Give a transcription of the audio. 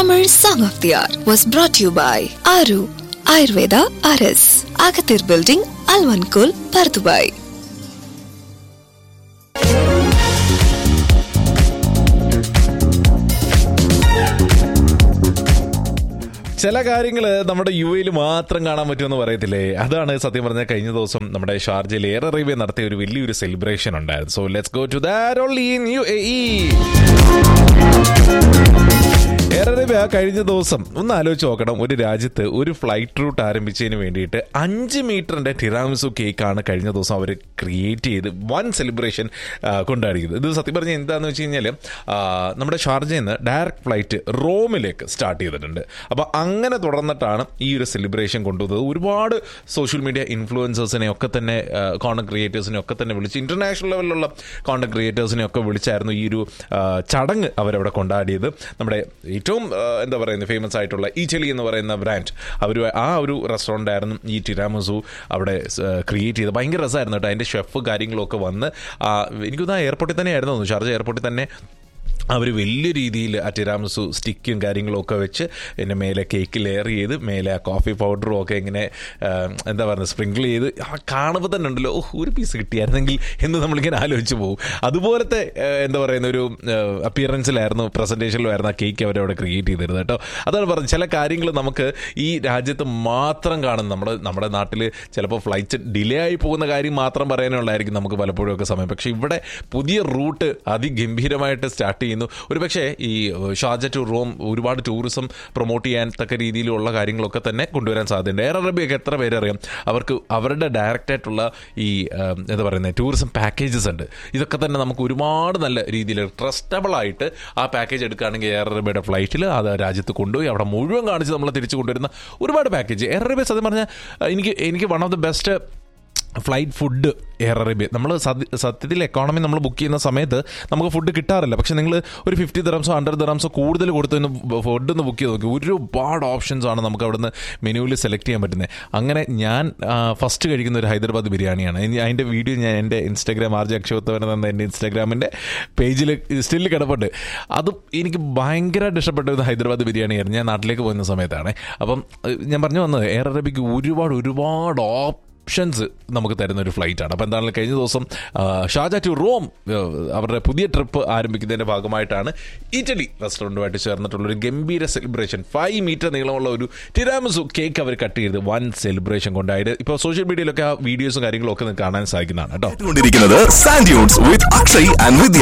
Tamil Song of the Hour was brought to you by Aru Ayurveda RS, Agathir Building, Alvankul, Pardubai. ചില കാര്യങ്ങൾ നമ്മുടെ U എയിൽ മാത്രം കാണാൻ പറ്റുമെന്ന് പറയത്തില്ലേ അതാണ് സത്യം പറഞ്ഞാൽ കഴിഞ്ഞ ദിവസം നമ്മുടെ ഷാർജയിൽ എയർ അറേബ്യ നടത്തിയ ഒരു വലിയൊരു സെലിബ്രേഷൻ ഉണ്ടായിരുന്നു so let's go to that only in U A Air Arabia കഴിഞ്ഞ ദിവസം ഒന്ന് ആലോചിച്ച് നോക്കണം ഒരു രാജ്യത്ത് ഒരു ഫ്ലൈറ്റ് റൂട്ട് ആരംഭിച്ചതിന് വേണ്ടിയിട്ട് അഞ്ച് മീറ്ററിന്റെ ടിറാമിസു കേക്കാണ് കഴിഞ്ഞ ദിവസം അവർ ക്രിയേറ്റ് ചെയ്ത് വൺ സെലിബ്രേഷൻ കൊണ്ടാടിയത് ഇത് സത്യം പറഞ്ഞാൽ എന്താണെന്ന് വെച്ച് കഴിഞ്ഞാൽ നമ്മുടെ ഷാർജയിൽ നിന്ന് ഡയറക്റ്റ് ഫ്ലൈറ്റ് റോമിലേക്ക് സ്റ്റാർട്ട് ചെയ്തിട്ടുണ്ട് അപ്പോൾ അങ്ങനെ തുടർന്നിട്ടാണ് ഈ ഒരു സെലിബ്രേഷൻ കൊണ്ടുവന്നത് ഒരുപാട് സോഷ്യൽ മീഡിയ ഇൻഫ്ലുവൻസേഴ്സിനെ ഒക്കെ തന്നെ കോണ്ടന്റ് ക്രിയേറ്റേഴ്സിനെ ഒക്കെ തന്നെ വിളിച്ച് ഇന്റർനാഷണൽ ലെവലിലുള്ള കോണ്ടന്റ് ക്രിയേറ്റേഴ്സിനെ ഒക്കെ വിളിച്ചായിരുന്നു ഈ ഒരു ആ, ചടങ്ങ് അവരവിടെ കൊണ്ടാടിയത് നമ്മുടെ ഏറ്റവും ആ, എന്താ പറയുന്നത് ഫേമസ് ആയിട്ടുള്ള ഈച്ചലി എന്ന് പറയുന്ന ബ്രാൻഡ് അവർ ആ ഒരു റെസ്റ്റോറൻ്റ് ആയിരുന്നു ഈ ടിരാമസു അവിടെ ക്രിയേറ്റ് ചെയ്ത് ഭയങ്കര രസമായിരുന്നു കേട്ടോ അതിൻ്റെ ഷെഫ് കാര്യങ്ങളൊക്കെ വന്ന് ആ, എനിക്കൊന്ന് ആ എയർപോർട്ടിൽ തന്നെ ആയിരുന്നു തോന്നുന്നു ഷാർജ എയർപോർട്ടിൽ തന്നെ അവർ വലിയ രീതിയിൽ ആ ടിരാമസു സ്റ്റിക്കും കാര്യങ്ങളും ഒക്കെ വെച്ച് പിന്നെ മേലെ കേക്ക് ലെയർ ചെയ്ത് മേലെ ആ കോഫി പൗഡറും ഒക്കെ ഇങ്ങനെ ആ, എന്താ പറയുക സ്പ്രിങ്കിൾ ചെയ്ത് ആ കാണുമ്പോൾ തന്നെ ഉണ്ടല്ലോ ഓ ഒരു പീസ് കിട്ടിയായിരുന്നെങ്കിൽ എന്ന് നമ്മളിങ്ങനെ ആലോചിച്ച് പോകും അതുപോലത്തെ ആ, എന്താ പറയുന്ന ഒരു അപ്പിയറൻസിലായിരുന്നു പ്രസൻറ്റേഷനിലായിരുന്നു ആ കേക്ക് അവരവിടെ ക്രിയേറ്റ് ചെയ്തിരുന്നത് കേട്ടോ അതാണ് പറഞ്ഞത് ചില കാര്യങ്ങൾ നമുക്ക് ഈ രാജ്യത്ത് മാത്രം കാണും നമ്മുടെ നമ്മുടെ നാട്ടിൽ ചിലപ്പോൾ ഫ്ലൈറ്റ് ഡിലേ ആയി പോകുന്ന കാര്യം മാത്രം പറയാനുള്ളതായിരിക്കും നമുക്ക് പലപ്പോഴും ഒക്കെ സമയം പക്ഷേ ഇവിടെ പുതിയ റൂട്ട് അതിഗംഭീരമായിട്ട് സ്റ്റാർട്ട് ചെയ്യുന്നു ഒരുപക്ഷെ ഈ ഷാർജ ടു റോം ഒരുപാട് ടൂറിസം പ്രൊമോട്ട് ചെയ്യാൻ തക്ക രീതിയിലുള്ള കാര്യങ്ങളൊക്കെ തന്നെ കൊണ്ടുവരാൻ സാധ്യതയുണ്ട് എയർ അറേബ്യയൊക്കെ എത്ര പേരറിയാം അവർക്ക് അവരുടെ ഡയറക്റ്റ് ആയിട്ടുള്ള ഈ ആ, എന്താ പറയുന്നത് ടൂറിസം പാക്കേജസ് ഉണ്ട് ഇതൊക്കെ തന്നെ നമുക്ക് ഒരുപാട് നല്ല രീതിയിൽ ട്രസ്റ്റബിൾ ആയിട്ട് ആ പാക്കേജ് എടുക്കുകയാണെങ്കിൽ എയർ അറേബ്യയുടെ ഫ്ലൈറ്റിൽ അത് രാജ്യത്ത് കൊണ്ടുപോയി അവിടെ മുഴുവൻ കാണിച്ച് നമ്മളെ തിരിച്ചു കൊണ്ടുവരുന്ന ഒരുപാട് പാക്കേജ് എയർ അറേബ്യ സത്യം പറഞ്ഞാൽ എനിക്ക് എനിക്ക് one of the best flight food Air Arabia നമ്മൾ സത്യത്തിൽ എക്കോണമി നമ്മൾ ബുക്ക് ചെയ്യുന്ന സമയത്ത് നമുക്ക് ഫുഡ് കിട്ടാറില്ല പക്ഷെ നിങ്ങൾ ഒരു ഫിഫ്റ്റി ദറംസോ ഹൺഡ്രഡ് ദറംസോ കൂടുതൽ കൊടുത്ത് ഫുഡ് ഒന്ന് ബുക്ക് ചെയ്ത് നോക്കി ഒരുപാട് ഓപ്ഷൻസ് ആണ് നമുക്ക് അവിടുന്ന് മെനുവിൽ സെലക്ട് ചെയ്യാൻ പറ്റുന്നത് അങ്ങനെ ഞാൻ ഫസ്റ്റ് കഴിക്കുന്ന ഒരു ഹൈദരാബാദ് ബിരിയാണിയാണ് ഇനി അതിൻ്റെ വീഡിയോ ഞാൻ എൻ്റെ ഇൻസ്റ്റാഗ്രാം ആർജി അക്ഷവത്തവൻ എന്ന എൻ്റെ ഇൻസ്റ്റാഗ്രാമിൻ്റെ പേജിൽ സ്റ്റിൽ കിടപ്പുണ്ട് അത് എനിക്ക് ഭയങ്കരമായിട്ട് ഇഷ്ടപ്പെട്ട ഒരു ഹൈദരാബാദ് ബിരിയാണിയായിരുന്നു ഞാൻ നാട്ടിലേക്ക് പോകുന്ന സമയത്താണ് അപ്പം ഏഹ്, ഞാൻ പറഞ്ഞു വന്നത് എയർ അറേബ്യക്ക് ഒരുപാട് ഒരുപാട് ഓപ്ഷൻസ് നമുക്ക് തരുന്ന ഒരു ഫ്ലൈറ്റ് ആണ് അപ്പോൾ എന്താണെങ്കിലും കഴിഞ്ഞ ദിവസം ആ, ഷാർജ ടു റോം ആ, അവരുടെ പുതിയ ട്രിപ്പ് ആരംഭിക്കുന്നതിന്റെ ഭാഗമായിട്ടാണ് ഇറ്റലി റെസ്റ്റോറൻറ്റുമായിട്ട് ചേർന്നിട്ടുള്ള ഒരു ഗംഭീര സെലിബ്രേഷൻ ഫൈവ് മീറ്റർ നീളമുള്ള ഒരു ടിരാമസു കേക്ക് അവർ കട്ട് ചെയ്ത് വൺ സെലിബ്രേഷൻ കൊണ്ടായിട്ട് ഇപ്പോൾ സോഷ്യൽ മീഡിയയിലൊക്കെ ആ വീഡിയോസും കാര്യങ്ങളും ഒക്കെ നിങ്ങൾക്ക് കാണാൻ സാധിക്കുന്നതാണ് കേട്ടോ കേട്ടുകൊണ്ടിരിക്കുന്നത് sand dunes with Akshay and Vidya